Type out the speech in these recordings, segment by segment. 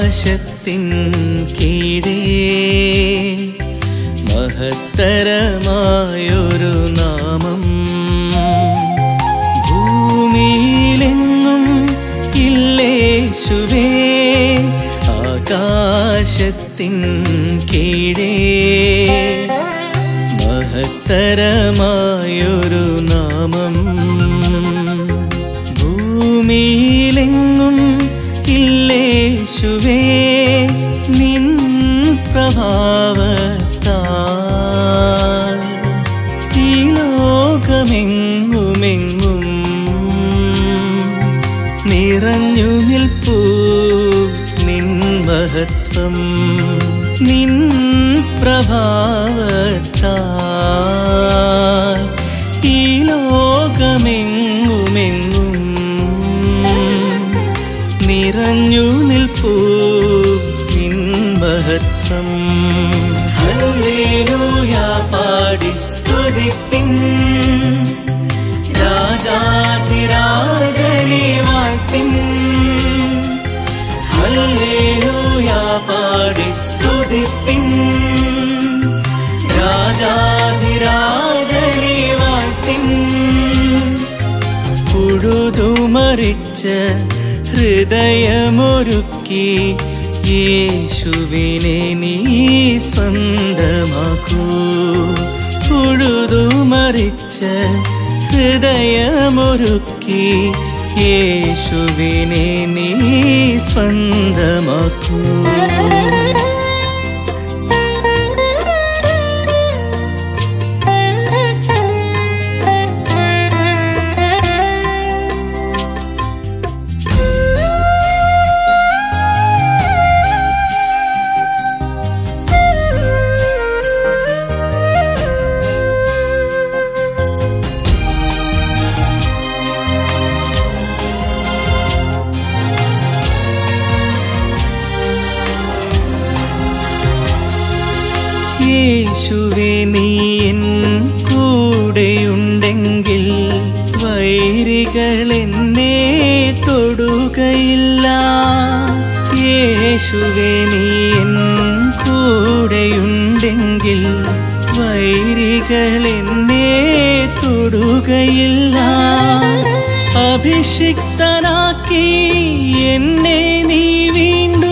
ആകാശത്തിൻ കീഴേ മഹത്തരമായൊരു നാമം ഭൂമിയിലെങ്ങും ഇല്ലേശുവേ ആകാശത്തിൻ കീഴേ മഹത്തരമായൊരു നാമം ഭൂമിയിലെങ്ങും ഇല്ലേശുവേ നിൻ പ്രഭാവത്താൽ ഈ ലോകമെങ്ങുമെങ്ങും നിറഞ്ഞു നിൽപ്പൂ നിൻ മഹത്വം നിൻ പ്രഭാവത്താൽ ഈ ലോകമെങ്ങുമെങ്ങും നിറഞ്ഞു നിൽപ്പൂ നിൻ മഹത്വം ഹല്ലേലൂയ പാടി സ്തുതിപ്പിൻ രാജാതിരാജനെ വാഴ്ത്തിൻ ഹല്ലേലൂയ പാടി സ്തുതിപ്പിൻ രാജാതിരാജനെ വാഴ്ത്തിൻ ഉഴുതുമറിച്ച ഹൃദയമൊരുക്കി യേശുവിനെ നീ സ്വന്തമാക്കൂ ഉഴുതുമറിച്ച ഹൃദയമൊരുക്കി യേശുവിനെ നീ സ്വന്തമാക്കൂ യേശുവേ നീ എൻ കൂടെയുണ്ടെങ്കിൽ വൈരികൾ എന്നെ തൊടുകയില്ല യേശുവേ നീ എൻ കൂടെയുണ്ടെങ്കിൽ വൈരികൾ എന്നെ തൊടുകയില്ല അഭിഷിക്തനാക്കി എന്നെ നീ വീണ്ടു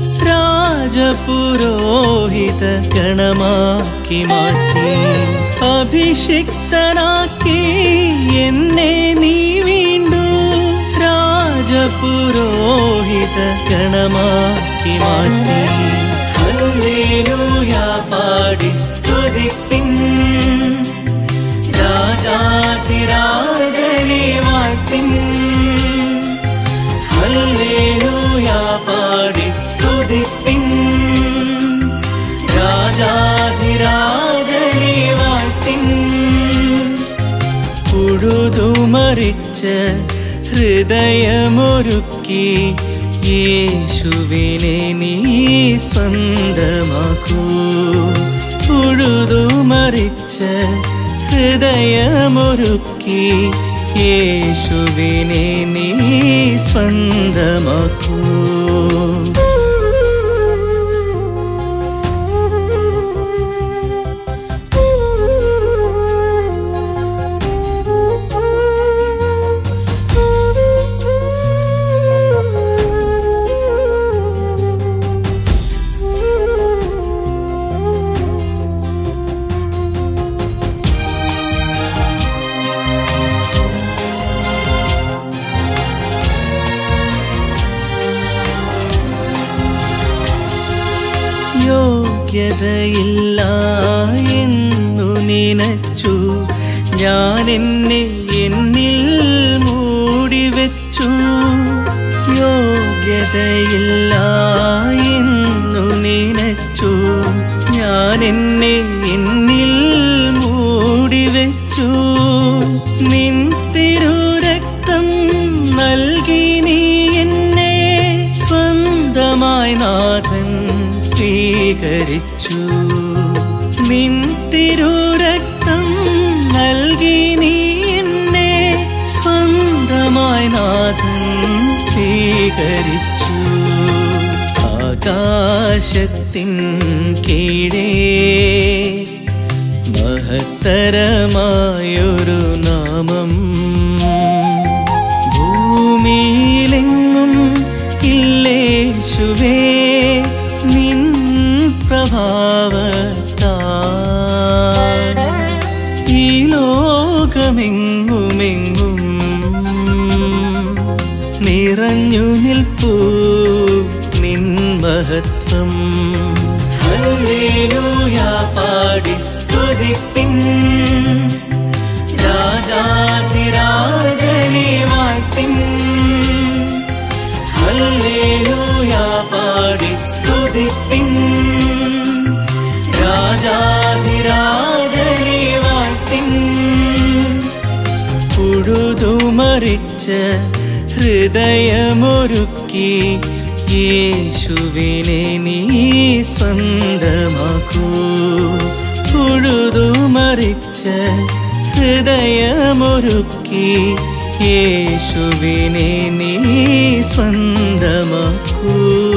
രാജപുരോഹിത ഗണമാക്കി മാറ്റി അഭിഷിക്തനാക്കി എന്നെ നീ വീണ്ടു രാജപുരോഹിത ഗണമാക്കി മാറ്റി ഹല്ലേലൂയ പാടി സ്തുതിപ്പിൻ രാജാതിരാജനെ വാഴ്ത്തിൻ ഹല്ലേലൂയ പാടി സ്തുതിപ്പിൻ രാജാതിരാജനെ വാഴ്ത്തിൻ ഉഴുതുമറിച്ച ഹൃദയമൊരുക്കി യേശുവിനെ നീ സ്വന്തമാക്കൂ ഉഴുതുമറിച്ച ഹൃദയമൊരുക്കി യേശുവിനെ നീ സ്വന്തമാക്കൂ യോഗ്യതയില്ല എന്നു നിനച്ചു ഞാൻ എന്നെ എന്നിൽ മൂടിവെച്ചു യോഗ്യതയില്ല എന്നു നിനച്ചു ഞാൻ എന്നെ എന്നിൽ മൂടിവെച്ചു നിൻ തിരുരക്തം നൽകി നീ എന്നെ സ്വന്തമായി നാഥൻ സ്വീകരിച്ചു നിൻ തിരുരക്തം നൽകി നീ എന്നെ സ്വന്തമായി നാഥൻ സ്വീകരിച്ചു ആകാശത്തിൻ കീഴേ മഹത്തരമായൊരു നാമം ഭൂമിയിലെങ്ങും ഇല്ലേശുവേ നിൻ പ്രഭാവത്താ ഈ ലോകമെങ്ങുമെങ്ങും നിറഞ്ഞു നിൽപ്പൂ നിൻ മഹത്വം ഹല്ലേലൂയ പാടി സ്തുതിപ്പിൻ രാജാതിരാജനെ വാഴ്ത്തിൻ ഹല്ലേലൂയ പാടി സ്തുതിപ്പിൻ രാജാതിരാജനെ വാഴ്ത്തിൻ ഉഴുതുമറിച്ച ഹൃദയമൊരുക്കി യേശുവിനെ നീ സ്വന്തമാക്കൂ ഉഴുതുമറിച്ച ഹൃദയമൊരുക്കി യേശുവിനെ നീ സ്വന്തമാക്കൂ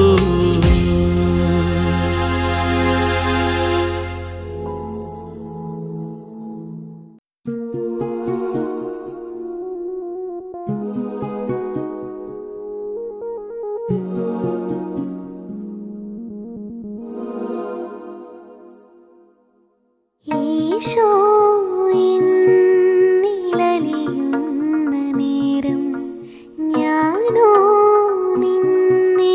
ഈശോയിൻ നിഴലിയുന്ന നേരം ഞാനോ നിന്നെ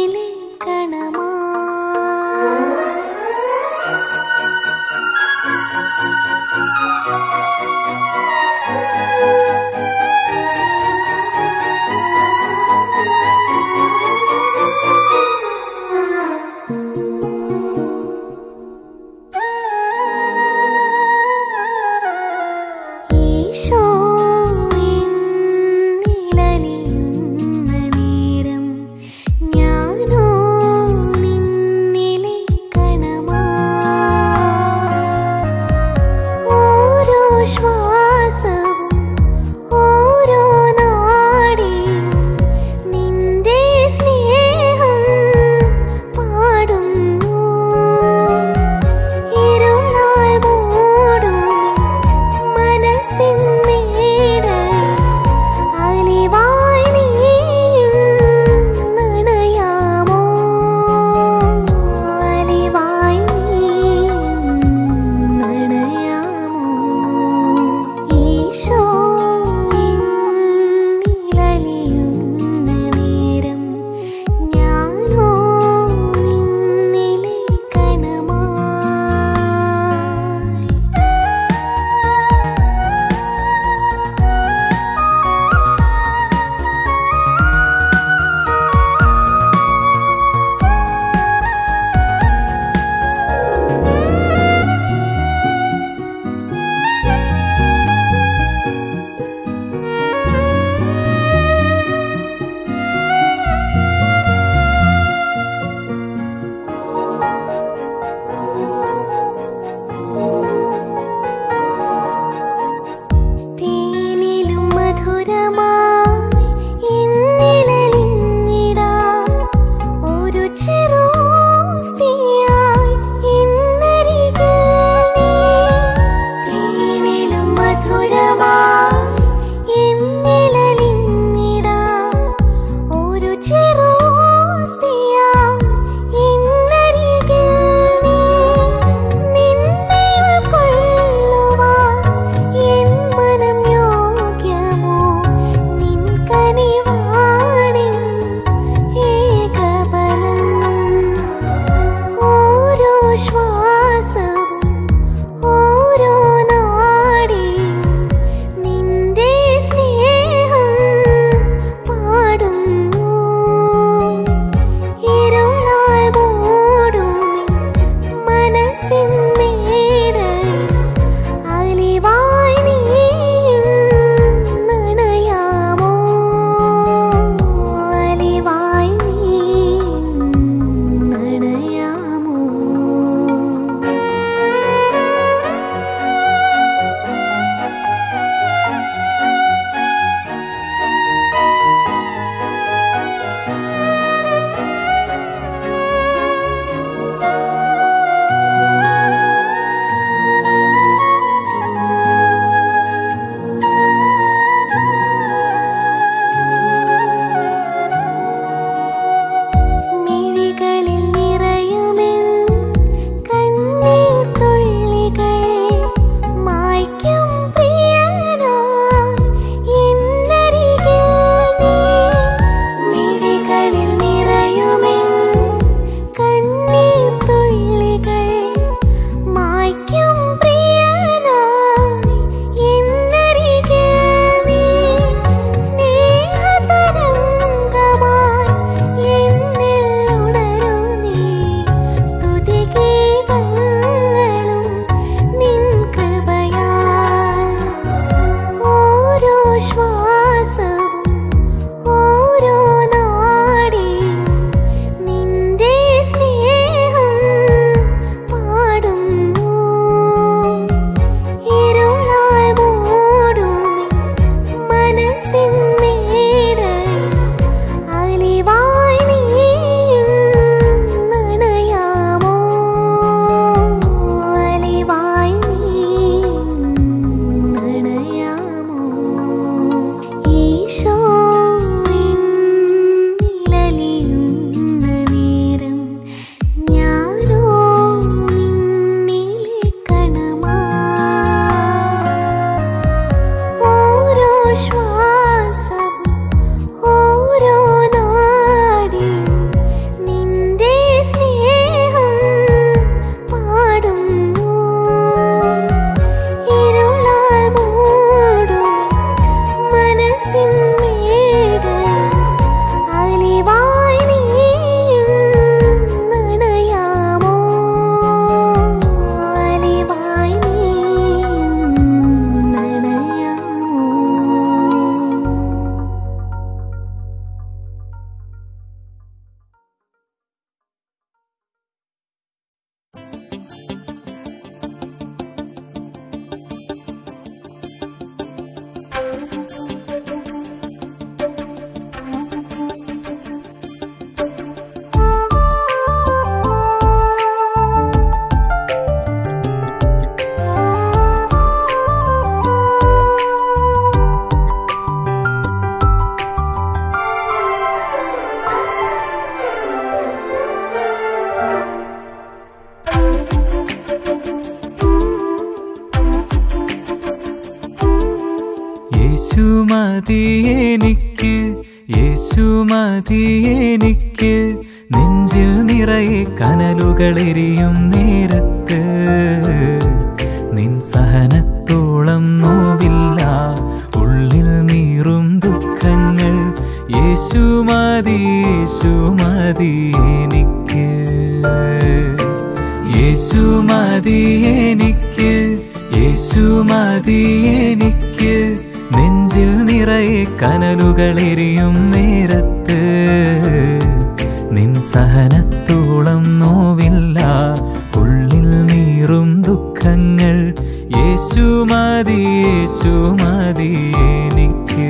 യേശു മതി എനിക്ക് നെഞ്ചിൽ നിറയെ കനലുകളെരിയും നേരത്ത് നിൻ സഹനത്തോളം നോവില്ല ഉള്ളിൽ നീറും ദുഃഖങ്ങൾ യേശു മതി യേശു മതി എനിക്ക് യേശു മതി എനിക്ക് യേശു മതി എനിക്ക് നെഞ്ചിൽ നിറയെ കനലുകളെരിയും നേരത്ത് നിൻ സഹനത്തോളം നോവില്ല ഉള്ളിൽ നീറും ദുഃഖങ്ങൾ യേശു മതി യേശു മതി എനിക്ക്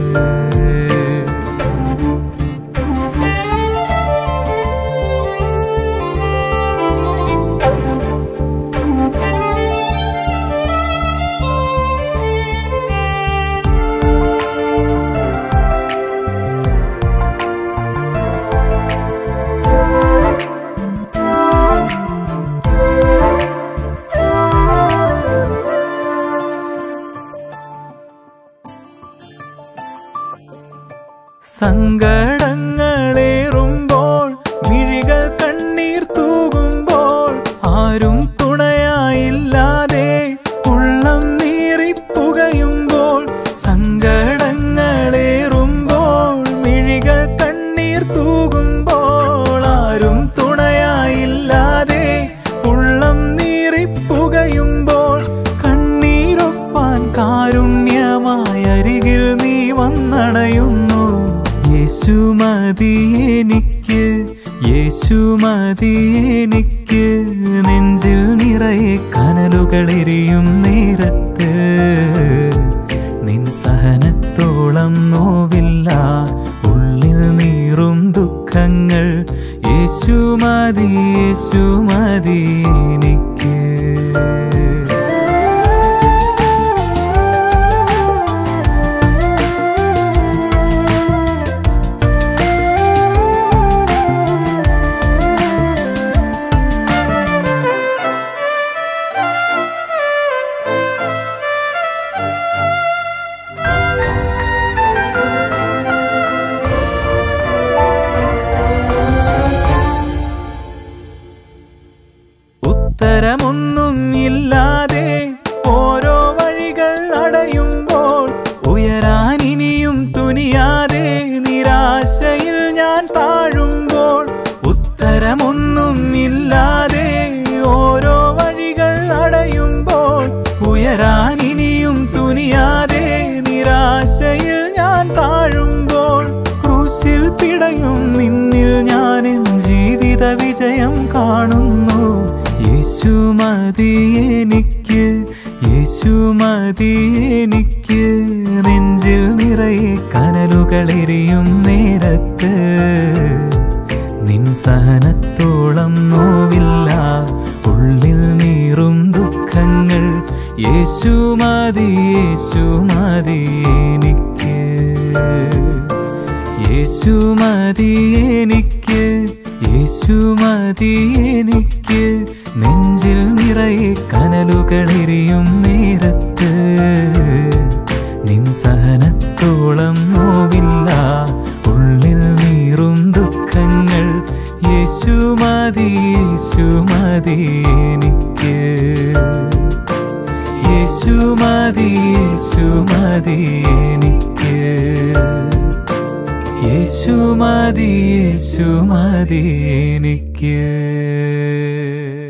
സങ്കടങ്ങളേറുമ്പോൾ മിഴികൾ കണ്ണീർ തൂകുമ്പോൾ ആരും തുണയായില്ലാതെ ഉള്ളം നീറിപ്പുകയുമ്പോൾ സങ്കടങ്ങളേറുമ്പോൾ മിഴികൾ കണ്ണീർ തൂകുമ്പോൾ ആരും തുണയായില്ലാതെ ഉള്ളം നീറിപ്പുകയുമ്പോൾ കണ്ണീരൊപ്പാൻ കാരുണ്യമായ അരികിൽ നീ വന്നണയുന്നു യേശു മതി എനിക്ക് യേശു മതി എനിക്ക് നെഞ്ചിൽ നിറയെ കനലുകളെരിയും നേരത്ത് നിൻ സഹനത്തോളം നോവില്ല ഉള്ളിൽ നീറും ദുഃഖങ്ങൾ യേശു മതി യേശു മതി എനിക്ക് ഉത്തരമൊന്നും ഇല്ലാതെ ഓരോ വഴികൾ അടയുമ്പോൾ ഉയരാൻ ഇനിയും തുനിയാതെ നിരാശയിൽ ഞാൻ താഴുമ്പോൾ ഉത്തരമൊന്നും ഇല്ലാതെ ഓരോ വഴികൾ അടയുമ്പോൾ ഉയരാൻ ഇനിയും തുനിയാതെ നിരാശയിൽ ഞാൻ താഴുമ്പോൾ ക്രൂശിൽ പിടയും നിന്നിൽ ഞാൻ എൻ ജീവിത വിജയം കാണുന്നു യേശു മതി എനിക്ക് യേശു മതി എനിക്ക് നെഞ്ചിൽ നിറയെ കനലുകളെരിയും നേരത്ത് നിൻ സഹനത്തോളം നോവില്ല ഉള്ളിൽ നീറും ദുഃഖങ്ങൾ യേശു മതി യേശു മതി എനിക്ക് യേശു മതി എനിക്ക് യേശു മതി എനിക്ക് നെഞ്ചിൽ നിറയെ കനലുകളെരിയും നേരത്ത് നിൻ സഹനത്തോളം നോവില്ല ഉള്ളിൽ നീറും ദുഃഖങ്ങൾ യേശു മതി യേശു മതി എനിക്ക് യേശു മതി യേശു മതി എനിക്ക് യേശു മതി യേശു മതി എനിക്ക്